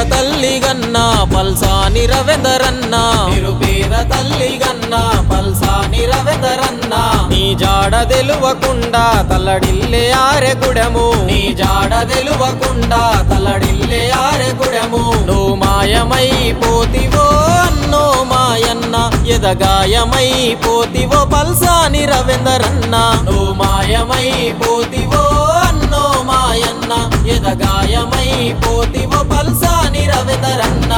తల్లి గన్నా పల్సాని రవెందరన్న నిరుపేద తల్లి గన్నా పల్సాని రవెందరన్న నీ జాడ తెలువకుండా తల్లడిల్లే ఆరెగుడము నీ జాడ తెలువకుండా తల్లడిల్లే ఆరెగుడము నువ్వు మాయమై పోతివో అన్నో మాయన్న ఎదగాయమై పోతివో పల్సాని రవెందరన్న నువ్వు మాయమై పోతివో అన్నో మాయన్న ఎదగాయమై పోతివో పల్సాని రవెందరన్న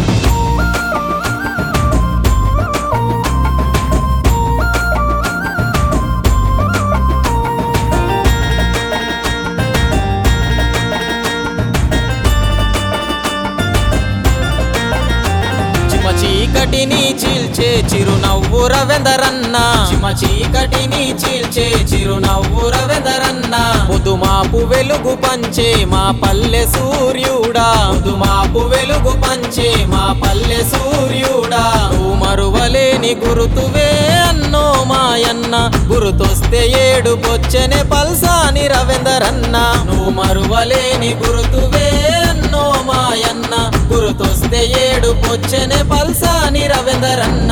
చిమ చీకటిని చీల్చే చిరునవ్వు రవెందరన్న చిమ చీకటిని చీల్చే చిరునవ్వు రవెందరన్న పొదుమాపు వెలుగు పంచే మా పల్లె సూర్యుడా పొదుమాపు వెలుగు పంచే మా పల్లె సూర్యుడా నువ్వు మరువలేని గురుతువే అన్నో మాయన్న గురుతొస్తే ఏడు పొచ్చనే పల్సాని రవెందరన్న నువ్వు మరువలేని గురుతువే అన్నో మాయన్న గురుతొస్తే ఏడు పొచ్చనే పల్సాని రవెందరన్న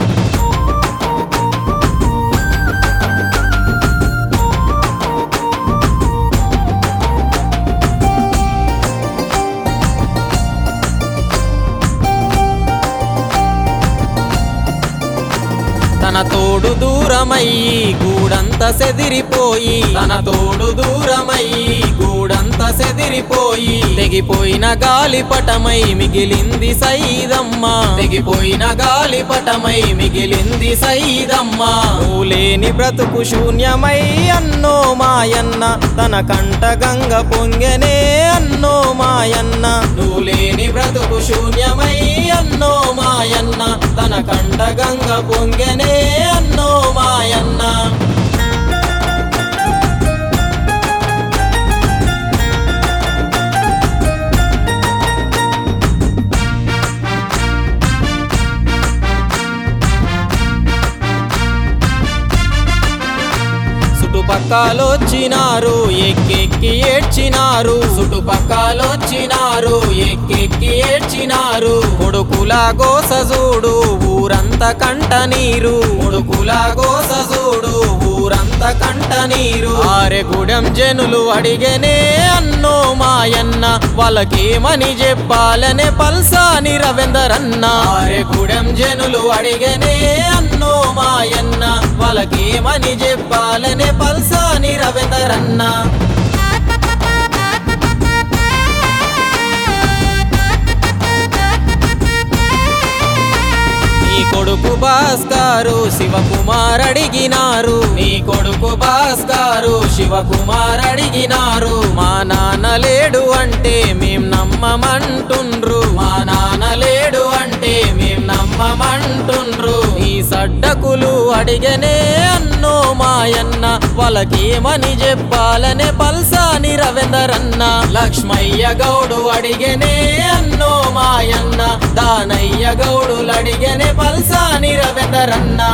తన తోడు దూరమయ్యి గూడంత సెదిరిపోయి తన తోడు దూరమయ్యి గూడంత సెదిరిపోయి తెగిపోయిన గాలిపటమై మిగిలింది సైదమ్మ తెగిపోయిన గాలిపటమై మిగిలింది సైదమ్మ నువ్వు లేని బ్రతుకు శూన్యమై అన్నో మాయన్న తన కంట గంగ పొంగెనే అన్నో మాయన్న నువ్వు లేని బ్రతుకు శూన్యమై అన్నో మాయన్న తన కంట గంగ పొంగెనే అన్నో మాయన్న చుట్టుపక్కలొచ్చినారు ఎక్కెక్కి ఏడ్చినారు చుట్టుపక్కలొచ్చినారు ఎక్కెక్కి ఏడ్చినారు కొడుకుల గోస చూడు ఊరంత కంట నీరు కొడుకుల గోస చూడు ఊరంత కంట నీరు ఆరెగూడెం జనులు అడిగనే అన్నో మాయన్న వాళ్ళకేమని చెప్పాలనే పల్సాని రవెందరన్న ఆరెగూడెం జనులు అడిగనే అన్నో మాయన్న వాళ్ళకేమని చెప్పాలనే పల్సాని రవెందరన్న నీ కొడుకు భాస్కారు శివకుమార్ అడిగినారు నీ కొడుకు భాస్కారు శివకుమార్ అడిగినారు మా నాన్న లేడు అంటే మేం నమ్మమంటుండ్రు మా నాన్న లేడు అంటే మేం నమ్మమంటుండ్రు నీ సడ్డకులు అడిగనే అన్నో మాయన్న వాళ్ళకేమని చెప్పాలనే పల్సాని రవెందరన్న లక్ష్మయ్య గౌడు అడిగనే అన్నో మాయన్న దానయ్య గౌడులు అడిగనే పల్సాని రవెందరన్న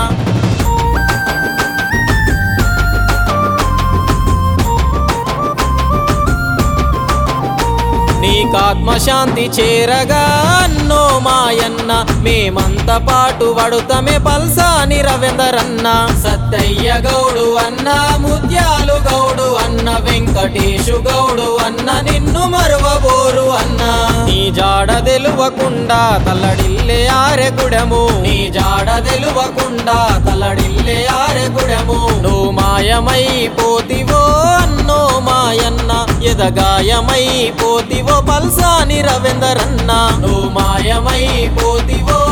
నీకాత్మశాంతి చేరగా అన్నో మాయన్న మేమంత పాటు వడుతమే పల్సాని రవెందరన్న సత్తయ్య గౌడు అన్న ముత్యాలు గౌడు అన్న వెంకటేశు గౌడు అన్న నిన్ను మరువబోరు అన్న నీ జాడ తెలువకుండా తల్లడిల్లే ఆరెగుడము నీ జాడ తెలువకుండా తల్లడిల్లే ఆరెగుడము నువ్వు మాయమై పోతివో అన్నో మాయన్న ఎదగాయమై పోతివో పల్సాని రవెందరన్న నువ్వు మాయమై పోతివో